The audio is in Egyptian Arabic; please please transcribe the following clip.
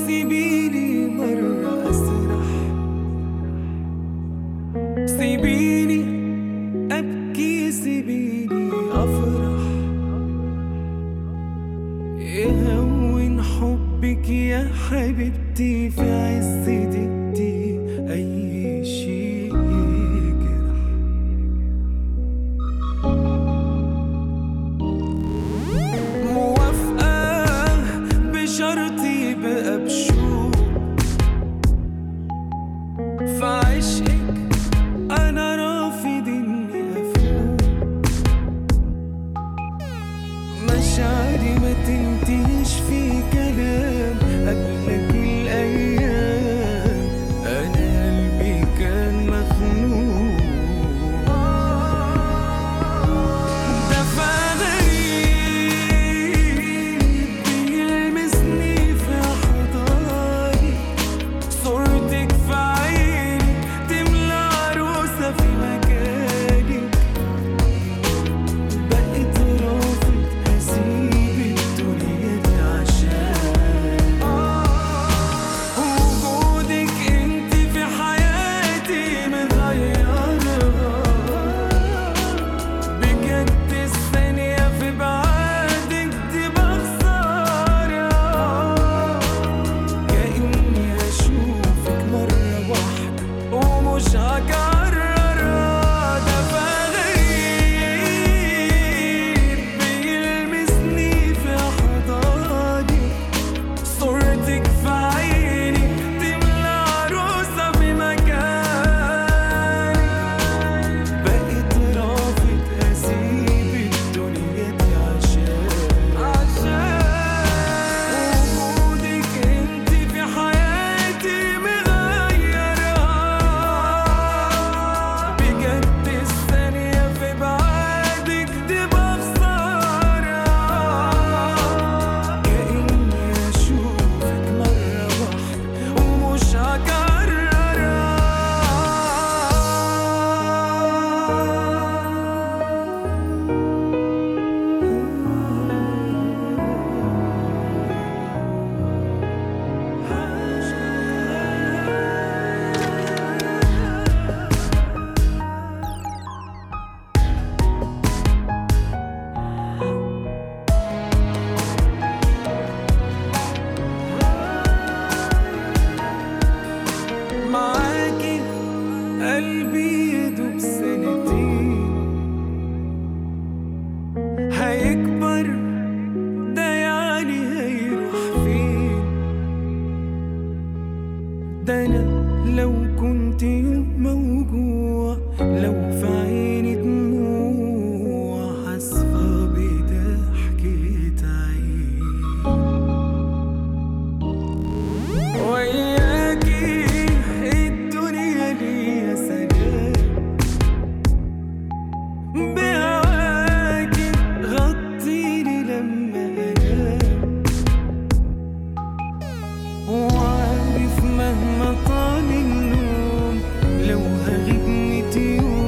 سيبيني مرة أسرح سيبيني أبكي سيبيني أفرح يهون حبك يا حبيبتي في عز دقتي أي شي يجرح موافقة بشرطي بقى بشوق فعشقك أنا رافض إني أفوق مشاعري ما تنتهيش في كلام قبلك الأيام أنا قلبي كان مخنوق دفع غريب بيلمسني في حضاني صورتك في عيني تملى عروسة في مكاني بقيت رافض أسيب الدنيا دي عشان وجودك انت في حياتي مغيرها بجد الثانية في بعادك دي بخسارة كأني أشوفك مرة واحدة ومش هكررها ده غريب بيلمسني في حضاني صورتك في عيني تملى عروسة في مكاني بقيت رافض أسيب الدنيا دي عشان عشان وجودك انت في حياتي مغيرها بجد الثانية في بعادك دي بخسارة كأني أشوفك مرة واحدة ومش هكررها معاكي قلبي يدوب سنتين هيكبر ده يعني هيروح فين ده انا لو كنت يوم موجوع لو في عيني دموع حاسفة بضحكة عين وياكي الدنيا ليا سلام بهواكي غطيني لما انام وعارف مهما طال النوم لو هغيب ميت يوم